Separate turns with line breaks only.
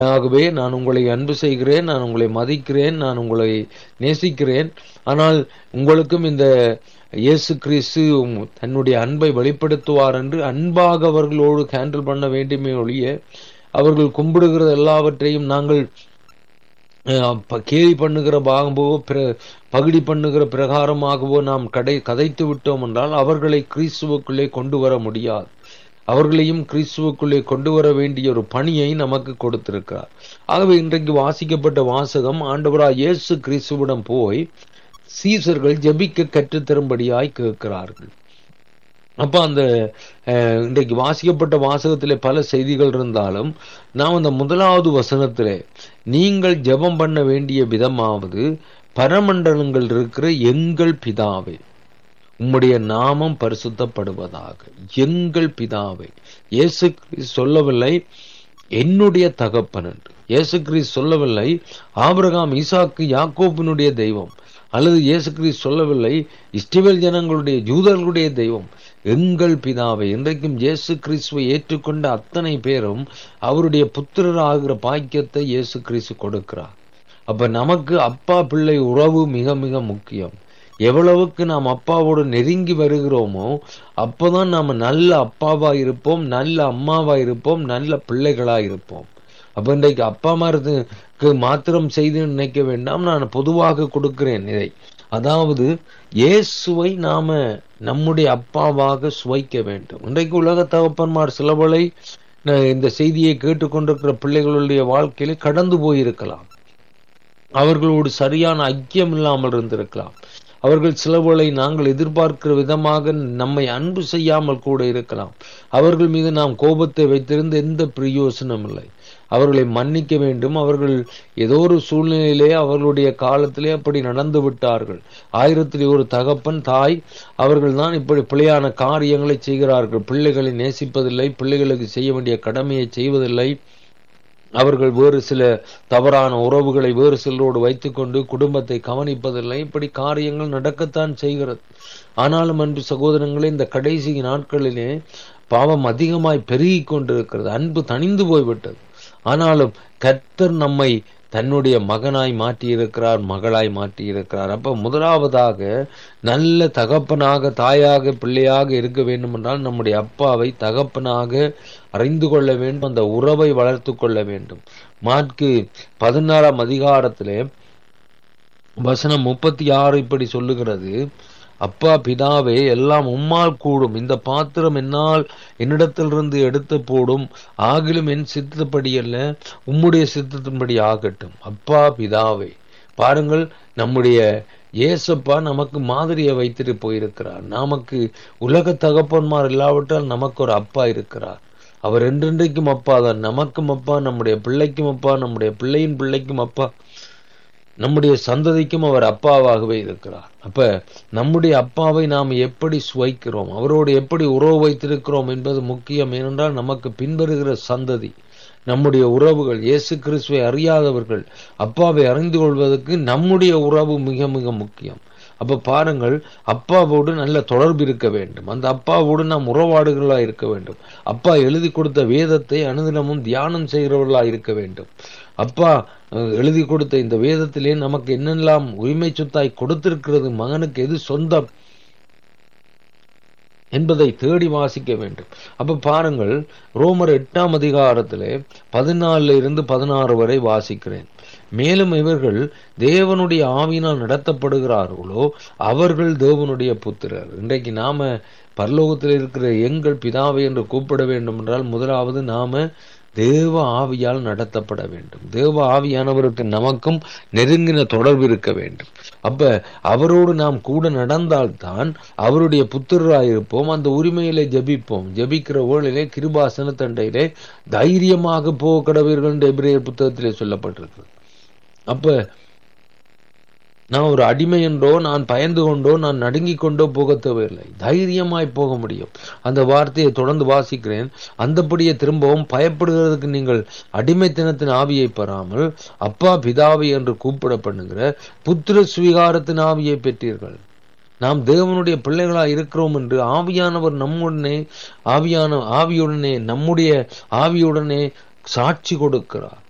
ஆகவே நான் உங்களை அன்பு செய்கிறேன் நான் உங்களை மதிக்கிறேன் நான் உங்களை நேசிக்கிறேன் ஆனால் உங்களுக்கும் இந்த இயேசு கிறிஸ்து தன்னுடைய அன்பை வெளிப்படுத்துவார் என்று அன்பாக அவர்களோடு ஹேண்டில் பண்ண வேண்டுமே ஒழிய அவர்கள் கும்பிடுகிறது எல்லாவற்றையும் நாங்கள் அஹ், ப- கேலி பண்ணுகிற பாகம்போ பிற பகுடி பண்ணுகிற பிரகாரமாகவோ நாம் கடை கதைத்து விட்டோம் என்றால் அவர்களை கிறிஸ்துவுக்குள்ளே கொண்டு வர முடியாது அவர்களையும் கிறிஸ்துவுக்குள்ளே கொண்டு வர வேண்டிய ஒரு பணியை நமக்கு கொடுத்திருக்கிறார் ஆகவே இன்றைக்கு வாசிக்கப்பட்ட வாசகம் ஆண்டவராய் இயேசு கிறிஸ்துவிடம் போய் சீசர்கள் ஜெபிக்க கற்றுத்தரும்படியாய் கேட்கிறார்கள் அப்ப அந்த அஹ், இன்றைக்கு வாசிக்கப்பட்ட வாசகத்திலே பல செய்திகள் இருந்தாலும் நாம் அந்த முதலாவது வசனத்திலே நீங்கள் ஜெபம் பண்ண வேண்டிய விதமாவது பரமண்டலங்கள் இருக்கிற எங்கள் பிதாவே உம்முடைய நாமம் பரிசுத்தப்படுவதாக எங்கள் பிதாவே இயேசு கிறிஸ்து சொல்லவில்லை என்னுடைய தகப்பன் என்று இயேசு கிறிஸ்து சொல்லவில்லை ஆபிரகாம் ஈசாக்கு யாக்கோபினுடைய தெய்வம் அல்லது இயேசு கிறிஸ்து சொல்லவில்லை இஸ்ரவேல் ஜனங்களுடைய யூதர்களுடைய தெய்வம் எங்கள் பிதாவை இன்றைக்கும் இயேசு கிறிஸ்துவை ஏற்றுக்கொண்ட அத்தனை பேரும் அவருடைய புத்திரர் ஆகிற பாக்கியத்தை இயேசு கிறிஸ்து கொடுக்கிறார் அப்ப நமக்கு அப்பா பிள்ளை உறவு மிக மிக முக்கியம் எவ்வளவுக்கு நாம் அப்பாவோடு நெருங்கி வருகிறோமோ அப்பதான் நாம நல்ல அப்பாவா இருப்போம் நல்ல அம்மாவா இருப்போம் நல்ல பிள்ளைகளா இருப்போம் அப்ப இன்றைக்கு அப்பா அம்மாருக்கு மாத்திரம் செய்து நினைக்க வேண்டாம் நான் பொதுவாக கொடுக்கிறேன் இதை அதாவது இயேசுவை நாம நம்முடைய அப்பாவாக சுவைக்க வேண்டும் இன்றைக்கு உலக தகப்பன்மார் சிலவளை ந- இந்த செய்தியை கேட்டுக்கொண்டிருக்கிற பிள்ளைகளுடைய வாழ்க்கையில கடந்து போயிருக்கலாம் அவர்களோடு சரியான ஐக்கியம் இல்லாமல் இருந்திருக்கலாம் அவர்கள் சிலவுகளை நாங்கள் எதிர்பார்க்கிற விதமாக நம்மை அன்பு செய்யாமல் கூட இருக்கலாம் அவர்கள் மீது நாம் கோபத்தை வைத்திருந்த எந்த பிரயோசனம் இல்லை அவர்களை மன்னிக்க வேண்டும் அவர்கள் ஏதோ ஒரு சூழ்நிலையிலே அவர்களுடைய காலத்திலே அப்படி நடந்து விட்டார்கள் ஆயிரத்திலே ஒரு தகப்பன் தாய் அவர்கள் தான் இப்படி பிழையான காரியங்களை செய்கிறார்கள் பிள்ளைகளை நேசிப்பதில்லை பிள்ளைகளுக்கு செய்ய வேண்டிய கடமையை செய்வதில்லை அவர்கள் வேறு சில தவறான உறவுகளை வேறு சிலரோடு வைத்துக்கொண்டு குடும்பத்தை கவனிப்பதில்லை இப்படி காரியங்கள் நடக்கத்தான் செய்கிறது ஆனாலும் அன்பு சகோதரங்களே இந்த கடைசி நாட்களிலே பாவம் அதிகமாய் பெருகி கொண்டிருக்கிறது அன்பு தணிந்து போய்விட்டது ஆனாலும் கர்த்தர் நம்மை தன்னுடைய மகனாய் மாற்றியிருக்கிறார் மகளாய் மாற்றியிருக்கிறார் அப்ப முதலாவதாக நல்ல தகப்பனாக தாயாக பிள்ளையாக இருக்க வேண்டும் என்றால் நம்முடைய அப்பாவை தகப்பனாக அறிந்து கொள்ள வேண்டும் அந்த உறவை வளர்த்து கொள்ள வேண்டும் மார்க்கு பதினாறாம் அதிகாரத்திலே வசனம் முப்பத்தி ஆறு இப்படி சொல்லுகிறது அப்பா பிதாவே எல்லாம் உம்மால் கூடும் இந்த பாத்திரம் என்னால் என்னிடத்திலிருந்து எடுத்து போடும் ஆகிலும் என் சித்தப்படி அல்ல உம்முடைய சித்தத்தின்படி ஆகட்டும் அப்பா பிதாவே பாருங்கள் நம்முடைய ஏசப்பா நமக்கு மாதிரியை வைத்துட்டு போயிருக்கிறார் நமக்கு உலக தகப்பன்மார் இல்லாவிட்டால் நமக்கு ஒரு அப்பா இருக்கிறார் அவர் என்றென்றைக்கும் அப்பா தான் நமக்கும் அப்பா நம்முடைய பிள்ளைக்கும் அப்பா நம்முடைய பிள்ளையின் பிள்ளைக்கும் அப்பா நம்முடைய சந்ததிக்கும் அவர் அப்பாவாகவே இருக்கிறார் அப்ப நம்முடைய அப்பாவை நாம் எப்படி சுவைக்கிறோம் அவரோடு எப்படி உறவு வைத்திருக்கிறோம் என்பது முக்கியம் ஏனென்றால் நமக்கு பின்வருகிற சந்ததி நம்முடைய உறவுகள் இயேசு கிறிஸ்துவை அறியாதவர்கள் அப்பாவை அறிந்து கொள்வதற்கு நம்முடைய உறவு மிக மிக முக்கியம் அப்ப பாருங்கள் அப்பாவோடு நல்ல தொடர்பு இருக்க வேண்டும் அந்த அப்பாவோடு நாம் உறவாடுகளா இருக்க வேண்டும் அப்பா எழுதி கொடுத்த வேதத்தை அனுதினமும் தியானம் செய்கிறவர்களா இருக்க வேண்டும் அப்பா அஹ், எழுதி கொடுத்த இந்த வேதத்திலே நமக்கு என்னெல்லாம் உரிமை சொத்தாய் கொடுத்திருக்கிறது மகனுக்கு எது சொந்தம் என்பதை தேடி வாசிக்க வேண்டும் அப்ப பாருங்கள் ரோமர் எட்டாம் அதிகாரத்திலே பதினாலுல இருந்து பதினாறு வரை வாசிக்கிறேன் மேலும் இவர்கள் தேவனுடைய ஆவியினால் நடத்தப்படுகிறார்களோ அவர்கள் தேவனுடைய புத்திரர் இன்றைக்கு நாம பரலோகத்தில் இருக்கிற எங்கள் பிதாவை என்று கூப்பிட வேண்டும் என்றால் முதலாவது நாம தேவ ஆவியால் நடத்தப்பட வேண்டும் தேவ ஆவியானவருக்கு நமக்கும் நெருங்கின தொடர்பு இருக்க வேண்டும் அப்ப அவரோடு நாம் கூட நடந்தால்தான் அவருடைய புத்திரராயிருப்போம் அந்த உரிமையிலே ஜெபிப்போம் ஜெபிக்கிற வேளையிலே கிருபாசன தண்டையிலே தைரியமாக போக கடவீர்கள் என்று எபிரேயர் புத்தகத்திலே சொல்லப்பட்டிருக்கு அப்ப நான் ஒரு அடிமை என்றோ நான் பயந்து கொண்டோ நான் நடுங்கிக் கொண்டோ போக தேவையில்லை தைரியமாய் போக முடியும் அந்த வார்த்தையை தொடர்ந்து வாசிக்கிறேன் அந்தபடியே திரும்பவும் பயப்படுகிறதுக்கு நீங்கள் அடிமைத்தனத்தின் ஆவியை பெறாமல் அப்பா பிதாவை என்று கூப்பிட பண்ணுகிற புத்திர சுவீகாரத்தின் ஆவியை பெற்றீர்கள் நாம் தேவனுடைய பிள்ளைகளா இருக்கிறோம் என்று ஆவியானவர் நம்முடனே ஆவியான ஆவியுடனே நம்முடைய ஆவியுடனே சாட்சி கொடுக்கிறார்